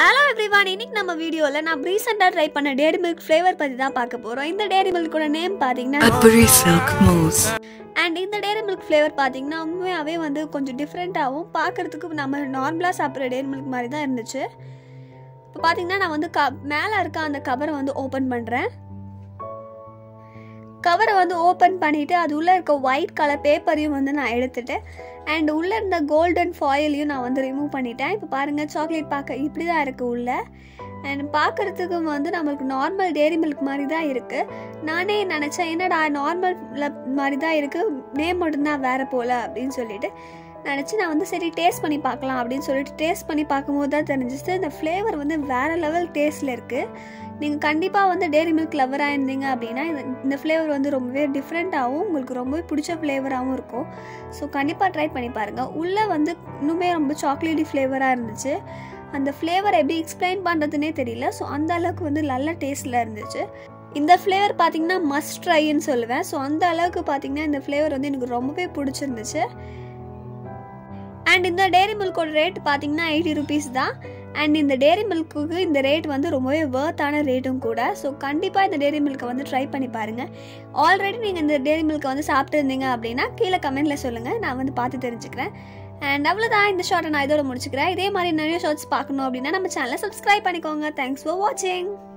Hello everyone இன்னைக்கு நம்ம வீடியோவில் நான் ரீசெண்டாக ட்ரை பண்ண டேரி மில்க் ஃப்ளேவர் பற்றி தான் பார்க்க போகிறோம் இந்த டேரி மில்கோட நேம் பார்த்தீங்கன்னா Cadbury Silk Mousse. அண்ட் இந்த டேரி மில்க் ஃப்ளேவர் பார்த்தீங்கன்னா உண்மையாகவே வந்து கொஞ்சம் டிஃப்ரெண்ட்டாகவும் பார்க்குறதுக்கு நம்ம நார்மலாக சாப்பிட்ற டேரி மில்க் மாதிரி தான் இருந்துச்சு இப்போ பார்த்தீங்கன்னா நான் வந்து க மேலே இருக்க அந்த கவரை வந்து ஓப்பன் பண்ணுறேன் கவரை வந்து ஓப்பன் பண்ணிவிட்டு அது உள்ளே இருக்க ஒயிட் கலர் பேப்பரையும் வந்து நான் எடுத்துட்டேன் அண்ட் உள்ளே இருந்த கோல்டன் ஃபாயிலையும் நான் வந்து ரிமூவ் பண்ணிட்டேன் இப்போ பாருங்கள் சாக்லேட் பார்க்க இப்படி தான் இருக்குது உள்ளே அண்ட் பார்க்குறதுக்கு வந்து நம்மளுக்கு நார்மல் டேரி மில்க் மாதிரி தான் இருக்குது நானே நினச்சேன் என்னடா நார்மல் மாதிரி தான் இருக்குது நேம் மட்டும்தான் வேறு போல் அப்படின்னு சொல்லிட்டு நினச்சி நான் வந்து சரி டேஸ்ட் பண்ணி பார்க்கலாம் அப்படின்னு சொல்லிட்டு டேஸ்ட் பண்ணி பார்க்கும்போது தான் தெரிஞ்சிச்சு இந்த ஃப்ளேவர் வந்து வேறு லெவல் டேஸ்ட்டில் இருக்குது நீங்கள் கண்டிப்பாக வந்து டேரி மில்க் லவராக இருந்தீங்க அப்படின்னா இந்த இந்த ஃப்ளேவர் வந்து ரொம்பவே டிஃப்ரெண்ட்டாகவும் உங்களுக்கு ரொம்பவே பிடிச்ச ஃப்ளேவராகவும் இருக்கும் ஸோ கண்டிப்பாக ட்ரை பண்ணி பாருங்கள் உள்ளே வந்து இன்னுமே ரொம்ப சாக்லேட்டி ஃப்ளேவராக இருந்துச்சு அந்த ஃப்ளேவர் எப்படி எக்ஸ்பிளைன் பண்ணுறதுனே தெரியல ஸோ அந்த அளவுக்கு வந்து நல்ல டேஸ்ட்டில் இருந்துச்சு இந்த ஃப்ளேவர் பார்த்தீங்கன்னா மஸ்ட் ட்ரைன்னு சொல்லுவேன் ஸோ அந்த அளவுக்கு பார்த்தீங்கன்னா இந்த ஃப்ளேவர் வந்து எனக்கு ரொம்பவே பிடிச்சிருந்துச்சு அண்ட் இந்த டேரி மில்கோட ரேட் பார்த்தீங்கன்னா எயிட்டி ருபீஸ் தான் அண்ட் இந்த டேரி மில்க்குக்கு இந்த ரேட் வந்து ரொம்பவே வேர்த்தான ரேட்டும் கூட ஸோ கண்டிப்பாக இந்த டேரி மில்க்கை வந்து ட்ரை பண்ணி பாருங்கள் ஆல்ரெடி நீங்கள் இந்த டேரி மில்க்கை வந்து சாப்பிட்டு இருந்தீங்க அப்படின்னா கீழே கமெண்ட்டில் சொல்லுங்கள் நான் வந்து பார்த்து தெரிஞ்சுக்கிறேன் அண்ட் அவ்வளோதான் இந்த ஷார்ட்டை நான் இதோட முடிச்சுக்கிறேன் இதே மாதிரி நிறைய ஷார்ட்ஸ் பார்க்கணும் அப்படின்னா நம்ம சேனலை சப்ஸ்கிரைப் பண்ணிக்கோங்க தேங்க்ஸ் ஃபார் வாட்சிங்